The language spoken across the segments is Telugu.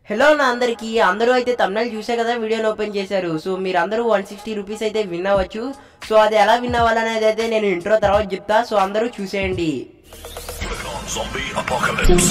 హలో నా అందరికి అందరూ అయితే తమిళ చూసే కదా వీడియోని ఓపెన్ చేశారు సో మీరు అందరూ వన్ సిక్స్టీ రూపీస్ అయితే విన్ అవ్వచ్చు సో అది ఎలా విన్ అవ్వాలనేది అయితే నేను ఇంట్రో తర్వాత చెప్తా సో అందరూ చూసేయండి Click on Zombie Apocalypse.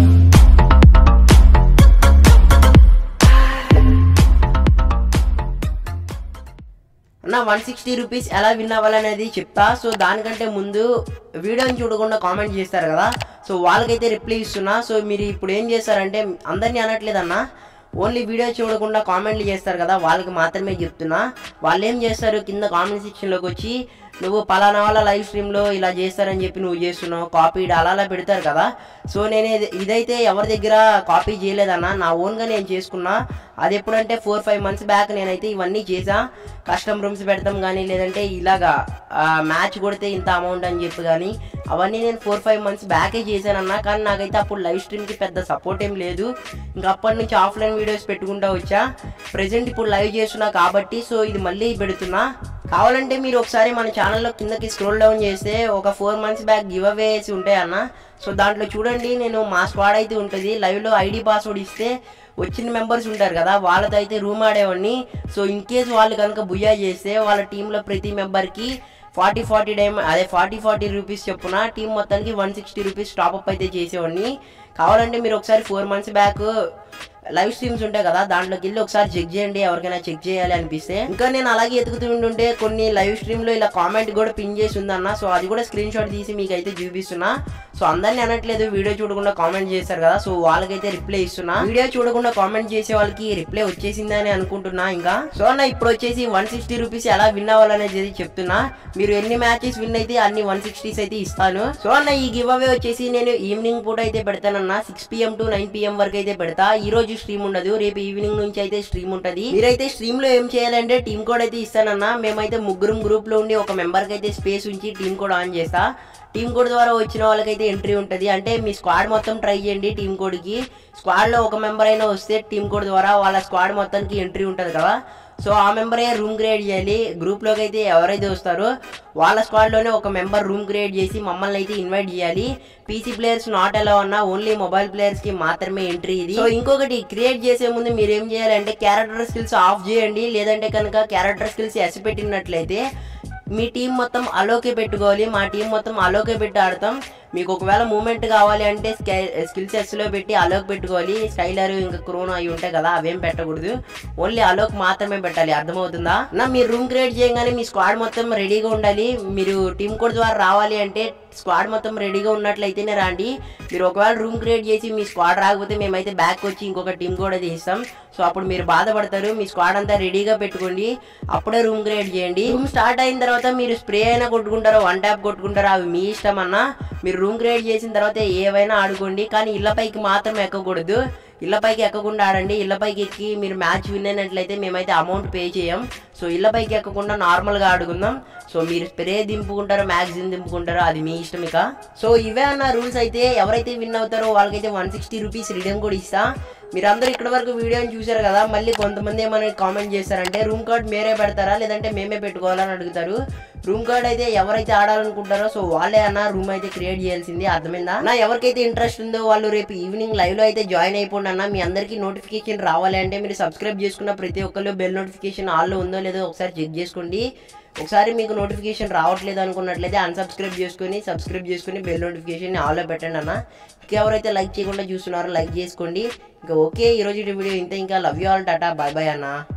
అన్న వన్ సిక్స్టీ రూపీస్ ఎలా విన్ అవ్వాలనేది చెప్తా సో దానికంటే ముందు వీడియోని చూడకుండా కామెంట్ చేస్తారు కదా సో వాళ్ళకైతే రిప్లై ఇస్తున్నా సో మీరు ఇప్పుడు ఏం చేస్తారంటే అందరినీ అనట్లేదన్నా ఓన్లీ వీడియో చూడకుండా కామెంట్లు చేస్తారు కదా వాళ్ళకి మాత్రమే చెప్తున్నా వాళ్ళు ఏం చేస్తారు కింద కామెంట్ సెక్షన్లోకి వచ్చి నువ్వు పలానా వాళ్ళ లైవ్ స్ట్రీమ్లో ఇలా చేస్తారని చెప్పి నువ్వు చేస్తున్నావు కాపీ అలా అలా పెడతారు కదా సో నేను ఇది- ఇదైతే ఎవరి దగ్గర కాపీ చేయలేదన్నా నా ఓన్గా నేను చేసుకున్నా అది ఎప్పుడంటే ఫోర్ ఫైవ్ మంత్స్ బ్యాక్ నేనైతే ఇవన్నీ చేసా కస్టమ్ రూమ్స్ పెడతాం కానీ లేదంటే ఇలాగా మ్యాచ్ కొడితే ఇంత అమౌంట్ అని చెప్పి కానీ అవన్నీ నేను ఫోర్ ఫైవ్ మంత్స్ బ్యాకే చేశానన్నా కానీ నాకైతే అప్పుడు లైవ్ స్ట్రీమ్కి పెద్ద సపోర్ట్ ఏం లేదు ఇంకా అప్పటి నుంచి ఆఫ్లైన్ వీడియోస్ పెట్టుకుంటా వచ్చా ప్రజెంట్ ఇప్పుడు లైవ్ చేస్తున్నా కాబట్టి సో ఇది మళ్ళీ పెడుతున్నా కావాలంటే మీరు ఒకసారి మన ఛానల్లో కిందకి స్క్రోల్ డౌన్ చేస్తే ఒక four months back giveaways ఉంటాయి అన్న సో దాంట్లో చూడండి నేను మా స్క్వాడ్ అయితే ఉంటుంది లైవ్లో ఐడి పాస్వర్డ్ ఇస్తే వచ్చిన మెంబర్స్ ఉంటారు కదా వాళ్ళతో అయితే రూమ్ ఆడేవాడిని సో ఇన్ కేస్ వాళ్ళు కనుక బుయ్యా చేస్తే వాళ్ళ టీంలో ప్రతి మెంబర్కి ఫార్టీ ఫార్టీ డైమ్ అదే ఫార్టీ ఫార్టీ రూపీస్ చొప్పున టీం మొత్తానికి వన్ సిక్స్టీ రూపీస్ టాప్అప్ అయితే చేసేవాడిని కావాలంటే మీరు ఒకసారి four months back live streams ఉంటాయి కదా దాంట్లోకి వెళ్ళి ఒకసారి చెక్ చేయండి ఎవరికైనా చెక్ చేయాలి అనిపిస్తే ఇంకా నేను అలాగే ఎతుకుతూ ఉంటుంటే కొన్ని లైవ్ స్ట్రీమ్ లో ఇలా కామెంట్ కూడా పిన్ చేసి ఉందన్న సో అది కూడా స్క్రీన్ షాట్ తీసి మీకు అయితే చూపిస్తున్నా సో అందరిని అనట్లేదు వీడియో చూడకుండా కామెంట్ చేస్తారు కదా సో వాళ్ళకైతే రిప్లై ఇస్తున్నా వీడియో చూడకుండా కామెంట్ చేసే వాళ్ళకి రిప్లై వచ్చేసిందని అనుకుంటున్నా ఇంకా సో అన్న ఇప్పుడు వచ్చేసి వన్ సిక్స్టీ రూపీస్ ఎలా విన్ అవ్వాలనేది అయితే చెప్తున్నా మీరు ఎన్ని మ్యాచెస్ విన్ అయితే అన్ని వన్ సిక్స్టీస్ అయితే ఇస్తాను సో అన్న ఈ గివ్ అవే వచ్చేసి నేను ఈవినింగ్ పూట అయితే పెడతానన్న six PM to nine PM వరకు అయితే పెడతా ఈ రోజు స్ట్రీమ్ ఉండదు రేపు ఈవినింగ్ నుంచి అయితే స్ట్రీమ్ ఉంటది మీరైతే స్ట్రీమ్ లో ఏం చేయాలంటే టీమ్ కోడ్ అయితే ఇస్తానన్నా మేమైతే ముగ్గురం గ్రూప్ లో ఉండి ఒక మెంబర్ కి అయితే స్పేస్ ఉంచి టీమ్ కోడ్ ఆన్ చేస్తా టీమ్ కోడ్ ద్వారా వచ్చిన వాళ్ళకైతే ఎంట్రీ ఉంటుంది అంటే మీ స్క్వాడ్ మొత్తం ట్రై చేయండి టీమ్ కోడ్కి స్క్వాడ్లో ఒక మెంబర్ అయినా వస్తే టీమ్ కోడ్ ద్వారా వాళ్ళ స్క్వాడ్ మొత్తానికి ఎంట్రీ ఉంటుంది కదా సో ఆ మెంబరే రూమ్ క్రియేట్ చేయాలి గ్రూప్లోకి అయితే ఎవరైతే వస్తారో వాళ్ళ స్క్వాడ్లోనే ఒక మెంబర్ రూమ్ క్రియేట్ చేసి మమ్మల్ని అయితే ఇన్వైట్ చేయాలి పీసీ ప్లేయర్స్ నాట్ ఎలా ఉన్నా ఓన్లీ మొబైల్ ప్లేయర్స్కి మాత్రమే ఎంట్రీ ఇది సో ఇంకొకటి క్రియేట్ చేసే ముందు మీరు ఏం చేయాలంటే క్యారెక్టర్ స్కిల్స్ ఆఫ్ చేయండి లేదంటే కనుక క్యారెక్టర్ స్కిల్స్ ఎస్ పెట్టినట్లయితే మీ టీం మొత్తం అలోకే పెట్టుకోవాలి మా టీం మొత్తం అలోకే పెట్టి ఆడతాం మీకు ఒకవేళ మూమెంట్ కావాలి అంటే స్కిల్ సెట్స్లో పెట్టి అలోక్ పెట్టుకోవాలి స్కైలర్ ఇంకా క్రోన్ అవి ఉంటాయి కదా అవేం పెట్టకూడదు ఓన్లీ అలోక్ మాత్రమే పెట్టాలి అర్థమవుతుందా నా మీరు రూమ్ క్రియేట్ చేయగానే మీ స్క్వాడ్ మొత్తం రెడీగా ఉండాలి మీరు టీం కోడ్ ద్వారా రావాలి అంటే స్క్వాడ్ మొత్తం రెడీగా ఉన్నట్లయితేనే రాండి మీరు ఒకవేళ రూమ్ క్రియేట్ చేసి మీ స్క్వాడ్ రాకపోతే మేమైతే బ్యాక్ వచ్చి ఇంకొక టీం కూడా తీస్తాం సో అప్పుడు మీరు బాధపడతారు మీ స్క్వాడ్ అంతా రెడీగా పెట్టుకోండి అప్పుడే రూమ్ క్రియేట్ చేయండి రూమ్ స్టార్ట్ అయిన తర్వాత మీరు స్ప్రే అయినా కొట్టుకుంటారో వన్ ట్యాప్ కొట్టుకుంటారో అవి మీ ఇష్టం అన్న మీరు రూమ్ క్రియేట్ చేసిన తర్వాత ఏవైనా ఆడుకోండి కానీ ఇళ్ళపైకి మాత్రం ఎక్కకూడదు ఇళ్ళపైకి ఎక్కకుండా ఆడండి ఇళ్ళపైకి ఎక్కి మీరు మ్యాచ్ విన్ అయినట్లయితే మేమైతే అమౌంట్ పే చేయం సో ఇళ్ళపైకి ఎక్కకుండా నార్మల్గా ఆడుకుందాం సో మీరు స్ప్రే దింపుకుంటారో మ్యాగజిన్ దింపుకుంటారో అది మీ ఇష్టం ఇక సో ఇవే అన్న రూల్స్ అయితే ఎవరైతే విన్ అవుతారో వాళ్ళకైతే వన్ సిక్స్టీ రూపీస్ రిడమ్ కూడా ఇస్తా మీరు అందరూ ఇక్కడ వరకు వీడియోని చూశారు కదా మళ్ళీ కొంతమంది ఏమైనా కామెంట్ చేస్తారంటే రూమ్ కార్డ్ మీరే పెడతారా లేదంటే మేమే పెట్టుకోవాలని అడుగుతారు రూమ్ కార్డ్ అయితే ఎవరైతే ఆడాలనుకుంటారో సో వాళ్ళే అన్న రూమ్ అయితే క్రియేట్ చేయాల్సింది అర్థమైందా నా ఎవరికైతే ఇంట్రెస్ట్ ఉందో వాళ్ళు రేపు ఈవినింగ్ లైవ్ లో అయితే జాయిన్ అయిపోండి అన్న మీ అందరికీ నోటిఫికేషన్ రావాలి అంటే మీరు సబ్స్క్రైబ్ చేసుకున్న ప్రతి ఒక్కళ్ళు బెల్ నోటిఫికేషన్ ఆల్లో ఉందో లేదో ఒకసారి చెక్ చేసుకోండి ఒకసారి మీకు నోటిఫికేషన్ రావట్లేదు అనుకున్నట్లయితే అన్సబ్స్క్రైబ్ చేసుకొని సబ్స్క్రైబ్ చేసుకొని బెల్ నోటిఫికేషన్ ఆల్లో పెట్టండి అన్న ఇంకెవరైతే లైక్ చేయకుండా చూస్తున్నారో లైక్ చేసుకోండి ఇంకా ఓకే ఈరోజు వీడియో ఇంత ఇంకా love you all tata bye bye అన్న